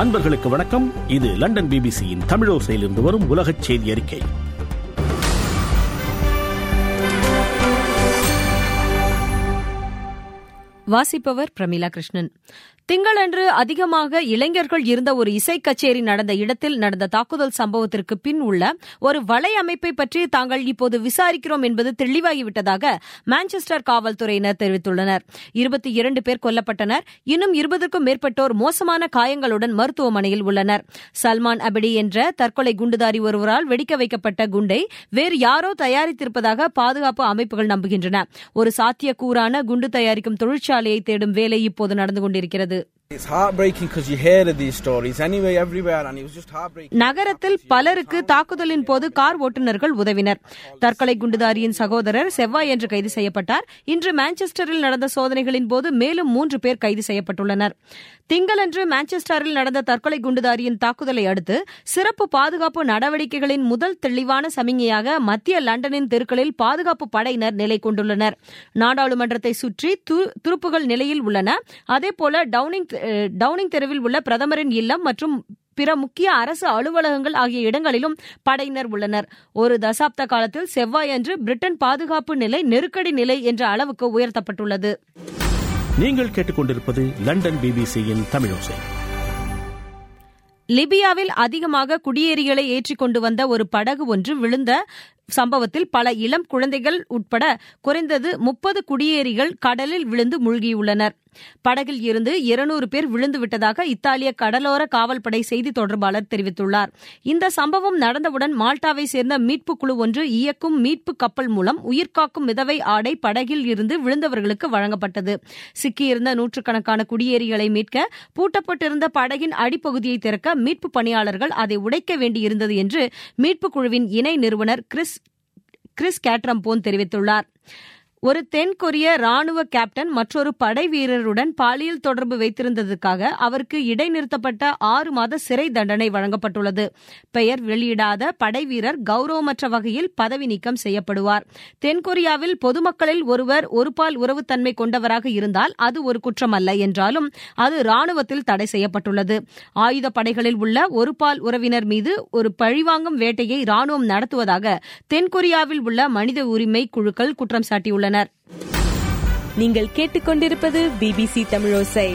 அன்பர்களுக்கு வணக்கம் இது லண்டன் பிபிசியின் தமிழோசையிலிருந்து வரும் உலகச் செய்தி அறிக்கை வாசிப்பவர் பிரமிளா கிருஷ்ணன் திங்களன்று அதிகமாக இளைஞர்கள் இருந்த ஒரு இசை கச்சேரி நடந்த இடத்தில் நடந்த தாக்குதல் சம்பவத்திற்கு பின் உள்ள ஒரு வலை அமைப்பை பற்றி தாங்கள் இப்போது விசாரிக்கிறோம் என்பது தெளிவாகிவிட்டதாக மான்செஸ்டர் காவல்துறையினர் தெரிவித்துள்ளனர் இருபத்தி இரண்டு பேர் கொல்லப்பட்டனர் இன்னும் இருபதுக்கும் மேற்பட்டோர் மோசமான காயங்களுடன் மருத்துவமனையில் உள்ளனர் சல்மான் அபிடி என்ற தற்கொலை குண்டுதாரி ஒருவரால் வெடிக்க வைக்கப்பட்ட குண்டை வேறு யாரோ தயாரித்திருப்பதாக பாதுகாப்பு அமைப்புகள் நம்புகின்றன ஒரு சாத்தியக்கூறான குண்டு தயாரிக்கும் தொழிற்சாலையை தேடும் வேலை இப்போது நடந்து கொண்டிருக்கிறது It's heartbreaking because you hear of these stories anyway, everywhere, and it was just heartbreaking. நகரத்தில் பலருக்கு தாக்குதலின் போது கார் ஓட்டுநர்கள் உதவினர் தற்கொலை குண்டுதாரியின் சகோதரர் செவ்வாய் என்று கைது செய்யப்பட்டார் இன்று மான்செஸ்டரில் நடந்த சோதனைகளின் போது மேலும் மூன்று பேர் கைது செய்யப்பட்டுள்ளனர் திங்களன்று மான்செஸ்டரில் நடந்த தற்கொலை குண்டுதாரியின் தாக்குதலை அடுத்து சிறப்பு பாதுகாப்பு நடவடிக்கைகளின் முதல் தெளிவான சமிஞையாக மத்திய லண்டனின் தெருக்களில் பாதுகாப்பு படையினர் நிலை கொண்டுள்ளனர் நாடாளுமன்றத்தை சுற்றி து- துருப்புகள் நிலையில் உள்ளன அதேபோல டவுனிங் அஹ், டவுனிங் தெருவில் உள்ள பிரதமரின் இல்லம் மற்றும் பிற முக்கிய அரசு அலுவலகங்கள் ஆகிய இடங்களிலும் படையினர் உள்ளனர் ஒரு தசாப்த காலத்தில் செவ்வாயன்று பிரிட்டன் பாதுகாப்பு நிலை நெருக்கடி நிலை என்ற அளவுக்கு உயர்த்தப்பட்டுள்ளது நீங்கள் கேட்டுக்கொண்டிருப்பது லண்டன் பிபிசியின் தமிழோசை லிபியாவில் அதிகமாக குடியேறிகளை ஏற்றிக் கொண்டு வந்த ஒரு படகு ஒன்று விழுந்த சம்பவத்தில் பல இளம் குழந்தைகள் உட்பட குறைந்தது முப்பது குடியேறிகள் கடலில் விழுந்து மூழ்கியுள்ளனர் படகில் இருந்து இருநூறு பேர் விழுந்து விட்டதாக இத்தாலிய கடலோர காவல்படை செய்தி தொடர்பாளர் தெரிவித்துள்ளார் இந்த சம்பவம் நடந்தவுடன் மால்டாவை சேர்ந்த மீட்புக் குழு ஒன்று இயக்கும் மீட்பு கப்பல் மூலம் உயிர்காக்கும் மிதவை ஆடை படகில் இருந்து விழுந்தவர்களுக்கு வழங்கப்பட்டது சிக்கியிருந்த நூற்றுக்கணக்கான குடியேறிகளை மீட்க பூட்டப்பட்டிருந்த படகின் அடிப்பகுதியை திறக்க மீட்பு பணியாளர்கள் அதை உடைக்க வேண்டியிருந்தது என்று மீட்புக் குழுவின் இணை நிறுவனர் கிறிஸ் கிறிஸ் கேட்ரம்போன் தெரிவித்துள்ளார் ஒரு தென் கொரிய ராணுவ கேப்டன் மற்றொரு படை வீரருடன் பாலியல் தொடர்பு வைத்திருந்ததற்காக அவருக்கு இடைநிறுத்தப்பட்ட ஆறு மாத சிறை தண்டனை வழங்கப்பட்டுள்ளது பெயர் வெளியிடாத படை வீரர் கௌரவமற்ற வகையில் பதவி நீக்கம் செய்யப்படுவார் தென்கொரியாவில் பொதுமக்களில் ஒருவர் ஒருபால் உறவுத்தன்மை கொண்டவராக இருந்தால் அது ஒரு குற்றம் அல்ல என்றாலும் அது ராணுவத்தில் தடை செய்யப்பட்டுள்ளது ஆயுத படைகளில் உள்ள ஒருபால் உறவினர் மீது ஒரு பழிவாங்கும் வேட்டையை ராணுவம் நடத்துவதாக தென்கொரியாவில் உள்ள மனித உரிமை குழுக்கள் குற்றம் சாட்டியுள்ளனர் நீங்கள் கேட்டுக்கொண்டிருப்பது பிபிசி தமிழோசை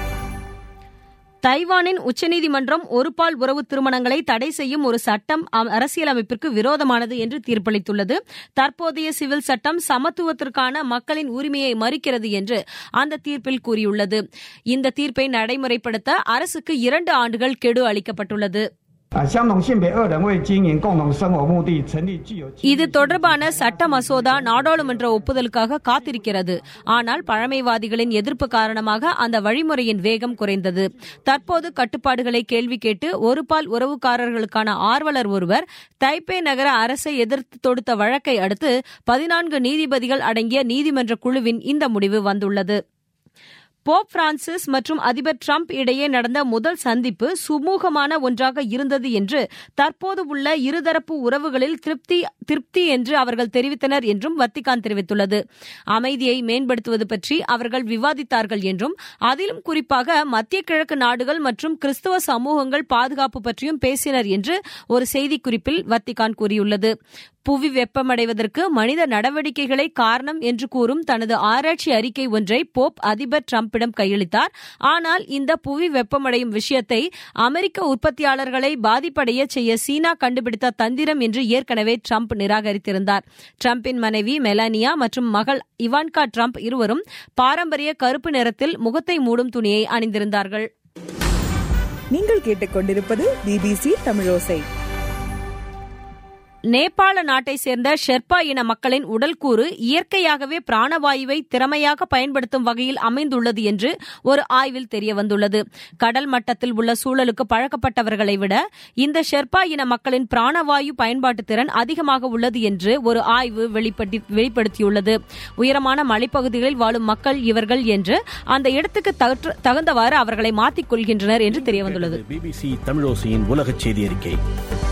தைவானின் உச்சநீதிமன்றம் ஒருபால் உறவு திருமணங்களை தடை செய்யும் ஒரு சட்டம் அ- அரசியலமைப்பிற்கு விரோதமானது என்று தீர்ப்பளித்துள்ளது தற்போதைய சிவில் சட்டம் சமத்துவத்திற்கான மக்களின் உரிமையை மறுக்கிறது என்று அந்த தீர்ப்பில் கூறியுள்ளது இந்த தீர்ப்பை நடைமுறைப்படுத்த அரசுக்கு இரண்டு ஆண்டுகள் கெடு அளிக்கப்பட்டுள்ளது 啊，相同性别二人为经营共同生活目的成立具有契 இது தொடர்பான சட்ட மசோதா நாடாளுமன்ற ஒப்புதலுக்காக காத்திருக்கிறது ஆனால் பழமைவாதிகளின் எதிர்ப்பு காரணமாக அந்த வழிமுறையின் வேகம் குறைந்தது தற்போது கட்டுப்பாடுகளை கேள்வி கேட்டு ஒருபால் உறவுக்காரர்களுக்கான ஆர்வலர் ஒருவர் தைப்பே நகர அரசை எதிர்த்து தொடுத்த வழக்கை அடுத்து பதினான்கு நீதிபதிகள் அடங்கிய நீதிமன்ற குழுவின் இந்த முடிவு வந்துள்ளது போப் பிரான்சிஸ் மற்றும் அதிபர் ட்ரம்ப் இடையே நடந்த முதல் சந்திப்பு சுமூகமான ஒன்றாக இருந்தது என்று தற்போது உள்ள இருதரப்பு உறவுகளில் திருப்தி திருப்தி என்று அவர்கள் தெரிவித்தனர் என்றும் வத்திகான் தெரிவித்துள்ளது அமைதியை மேம்படுத்துவது பற்றி அவர்கள் விவாதித்தார்கள் என்றும் அதிலும் குறிப்பாக மத்திய கிழக்கு நாடுகள் மற்றும் கிறிஸ்துவ சமூகங்கள் பாதுகாப்பு பற்றியும் பேசினர் என்று ஒரு செய்திக்குறிப்பில் வத்திகான் கூறியுள்ளது புவி வெப்பமடைவதற்கு மனித நடவடிக்கைகளே காரணம் என்று கூறும் தனது ஆராய்ச்சி அறிக்கை ஒன்றை போப் அதிபர் டிரம்பிடம் கையளித்தார் ஆனால் இந்த புவி வெப்பமடையும் விஷயத்தை அமெரிக்க உற்பத்தியாளர்களை பாதிப்படைய செய்ய சீனா கண்டுபிடித்த தந்திரம் என்று ஏற்கனவே ட்ரம்ப் நிராகரித்திருந்தார் ட்ரம்பின் மனைவி மெலானியா மற்றும் மகள் இவான்கா ட்ரம்ப் இருவரும் பாரம்பரிய கருப்பு நிறத்தில் முகத்தை மூடும் துணியை அணிந்திருந்தார்கள் நீங்கள் கேட்டுக்கொண்டிருப்பது பிபிசி தமிழோசை நேபாள நாட்டை சேர்ந்த ஷெர்பா இன மக்களின் உடல்கூறு இயற்கையாகவே பிராணவாயுவை திறமையாக பயன்படுத்தும் வகையில் அமைந்துள்ளது என்று ஒரு ஆய்வில் தெரியவந்துள்ளது கடல் மட்டத்தில் உள்ள சூழலுக்கு பழக்கப்பட்டவர்களை விட இந்த ஷெர்பா இன மக்களின் பிராணவாயு பயன்பாட்டு திறன் அதிகமாக உள்ளது என்று ஒரு ஆய்வு வெளிப்படுத்தி வெளிப்படுத்தியுள்ளது உயரமான மலைப்பகுதிகளில் வாழும் மக்கள் இவர்கள் என்று அந்த இடத்துக்கு தகுற்ற- தகுந்தவாறு அவர்களை மாற்றிக் கொள்கின்றனர் என்று தெரியவந்துள்ளது பிபிசி தமிழோசையின் உலகச் செய்தி அறிக்கை